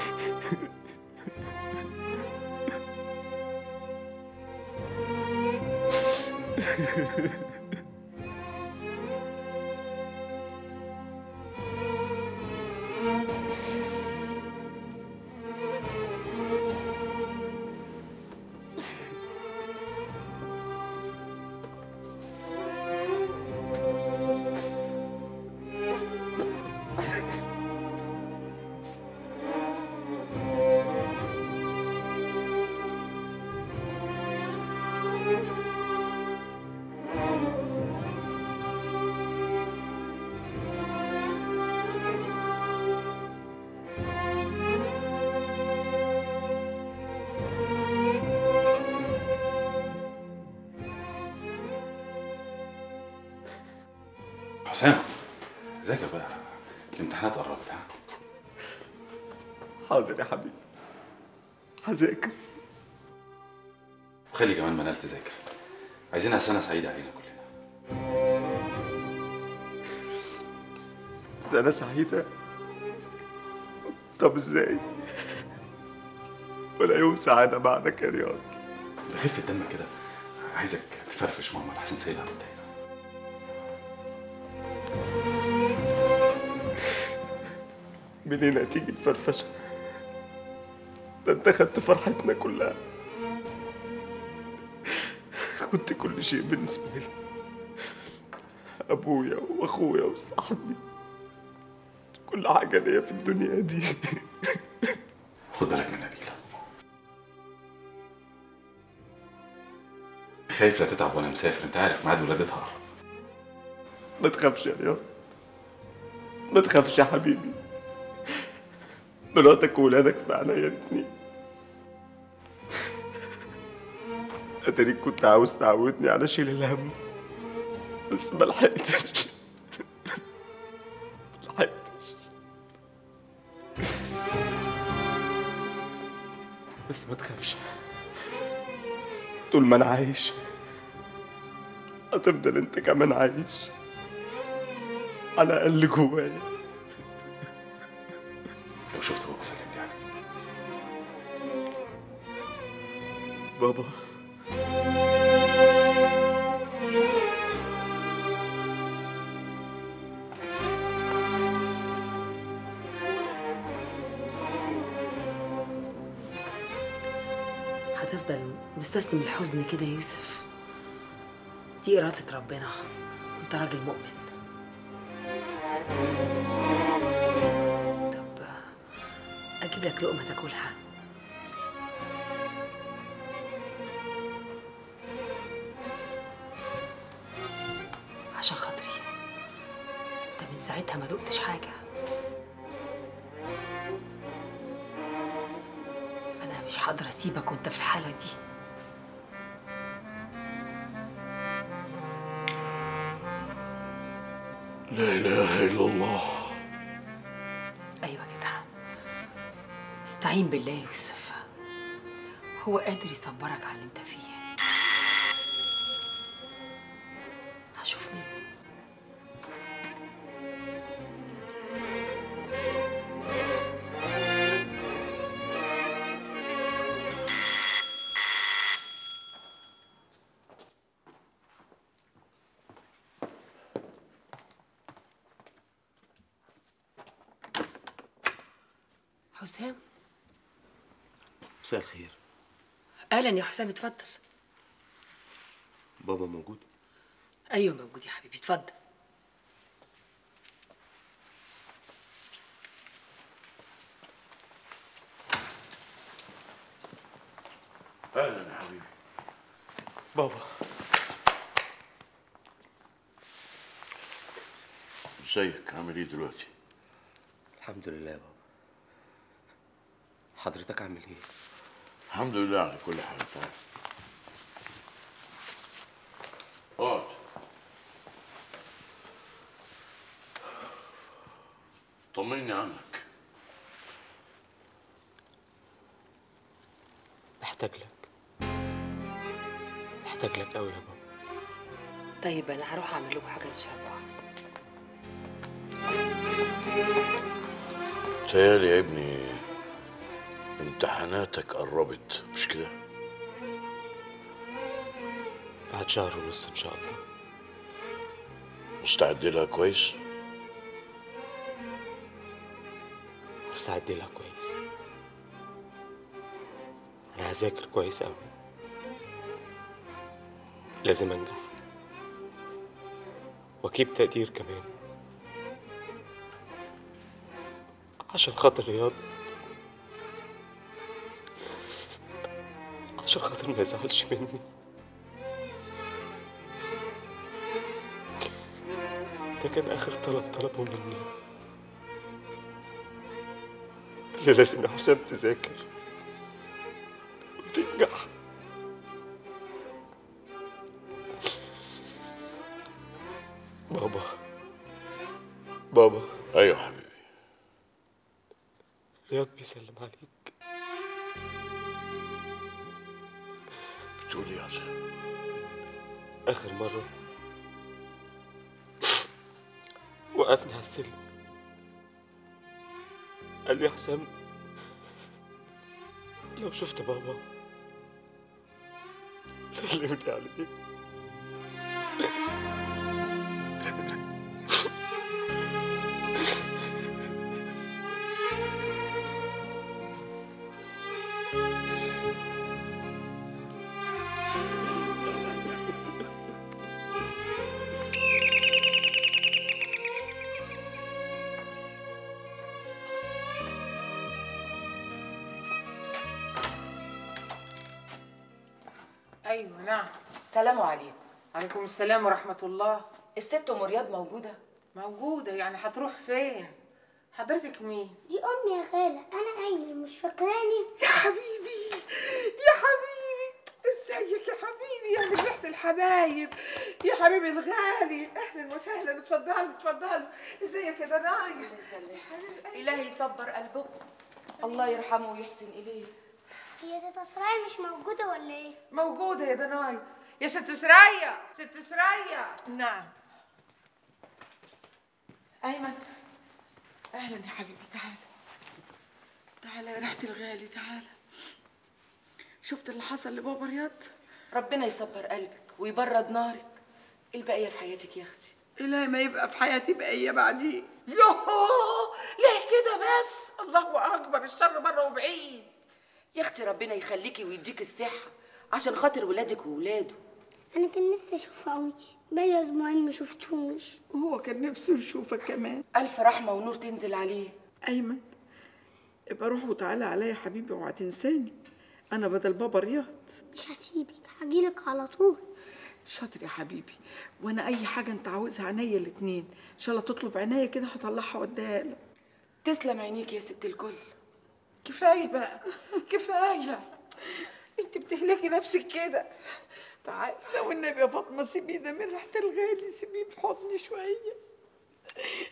حسام ذاكر بقى الامتحانات قربت ها حاضر يا حبيبي هذاكر وخلي كمان منال تذاكر عايزينها سنه سعيده علينا كلنا سنة سعيدة طب ازاي؟ ولا يوم سعادة بعدك يا رياض ده خفه دمك كده عايزك تفرفش ماما لحسن سيدها متضايقه منين هتيجي الفرفشة؟ ده انت خدت فرحتنا كلها كنت كل شيء بالنسبة لي أبويا وأخويا وصاحبي كل حاجة ليا في الدنيا دي خد بالك من نبيله خايف لا تتعب وانا مسافر انت عارف ميعاد ولادتها قرب ما تخافش يا رياض ما تخافش يا حبيبي مراتك وولادك في عينيا الاتنين اتاريك كنت عاوز تعودني على شيل الهم بس ما لحقتش ما لحقتش بس ما تخافش طول ما انا عايش هتفضل انت كمان عايش على الاقل جوايا لو شفت بابا سلمني عليك بابا هتفضل مستسلم الحزن كده يا يوسف دي إرادة ربنا وانت راجل مؤمن طب أجيب لك لقمة تاكلها عشان خاطري انت من ساعتها ما دقتش حاجة أنا مش هقدر أسيبك وأنت في الحالة دي لا إله إلا الله أيوة كده استعين بالله يا يوسف هو قادر يصبرك على اللي انت فيه هشوف مين حسام مساء الخير اهلا يا حسام اتفضل بابا موجود ايوه موجود يا حبيبي اتفضل أهلا يا حبيبي بابا ازيك عامل ايه دلوقتي الحمد لله يا بابا حضرتك عامل ايه الحمد لله على كل حال تعال اقعد طمني عنك محتاج لك محتاج لك قوي يا بابا طيب انا هروح اعمل لكم حاجه تشربوها تهيألي يا ابني امتحاناتك قربت مش كده بعد شهر ونص ان شاء الله مستعد لها كويس هستعد لها كويس انا هذاكر كويس قوي لازم انجح واجيب تقدير كمان عشان خاطر رياض عشان خاطر ما يزعلش مني ده كان آخر طلب طلبه مني اللي لازم يا حسام تذاكر وتنجح بابا بابا ايوه حبيبي رياض بيسلم عليك بتقول ايه يا حسام آخر مرة وقفني على السلم قال لي يا حسام لو شفت بابا سلمني عليه ايوه نعم سلام عليكم عليكم السلام ورحمه الله الست ام رياض موجوده موجوده يعني هتروح فين حضرتك مين دي امي يا خاله انا ايمن مش فاكراني يا حبيبي يا حبيبي ازيك يا حبيبي يا من ريحه الحبايب يا حبيبي الغالي اهلا وسهلا اتفضلوا اتفضلوا ازيك يا دنايا الهي يصبر قلبكم الله يرحمه ويحسن اليه هي تيتا سرايا مش موجوده ولا ايه موجوده يا دنايا يا ست سرايا ست سرايا نعم ايمن اهلا يا حبيبي تعال تعال يا ريحه الغالي تعال شفت اللي حصل لبابا رياض ربنا يصبر قلبك ويبرد نارك البقيه في حياتك يا اختي إلهي ما يبقى في حياتي بقية بعدين يوهو ليه كده بس الله أكبر الشر بره وبعيد يا اختي ربنا يخليكي ويديك الصحه عشان خاطر ولادك وولاده انا كان نفسي اشوفه قوي بقالي اسبوعين ما شفتهوش وهو كان نفسه يشوفك كمان الف رحمه ونور تنزل عليه أيمن ابقى روح وتعالى عليا يا حبيبي وهتنساني أنا بدل بابا رياض مش هسيبك هجيلك على طول شاطر يا حبيبي وأنا أي حاجة أنت عاوزها عينيا الاتنين إن شاء الله تطلب عينيا كده هطلعها وأديها لك تسلم عينيك يا ست الكل كفاية بقى كفاية انت بتهلكي نفسك كده تعالي لو النبي يا فاطمة سيبيه ده من ريحة الغالي سيبيه في حضني شوية